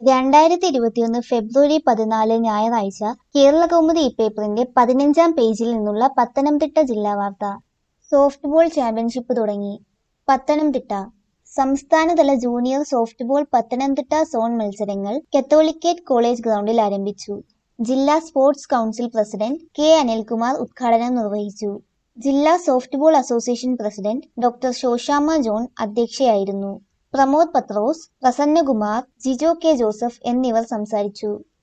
രണ്ടായിരത്തി ഇരുപത്തിയൊന്ന് ഫെബ്രുവരി പതിനാല് ഞായറാഴ്ച കേരളകൗമുദി ഇപ്പേപ്പറിന്റെ പതിനഞ്ചാം പേജിൽ നിന്നുള്ള പത്തനംതിട്ട ജില്ലാ വാർത്ത സോഫ്റ്റ്ബോൾ ചാമ്പ്യൻഷിപ്പ് തുടങ്ങി പത്തനംതിട്ട സംസ്ഥാനതല ജൂനിയർ സോഫ്റ്റ്ബോൾ പത്തനംതിട്ട സോൺ മത്സരങ്ങൾ കത്തോലിക്കേറ്റ് കോളേജ് ഗ്രൗണ്ടിൽ ആരംഭിച്ചു ജില്ലാ sports council president K Anilkumar ഉദ്ഘാടനം നിർവഹിച്ചു ജില്ലാ softball association president doctor Sosamma John അധ്യക്ഷയായിരുന്നു പ്രമോദ് പത്രോസ് പ്രസന്നകുമാർ ജിജോ കെ ജോസഫ് എന്നിവർ സംസാരിച്ചു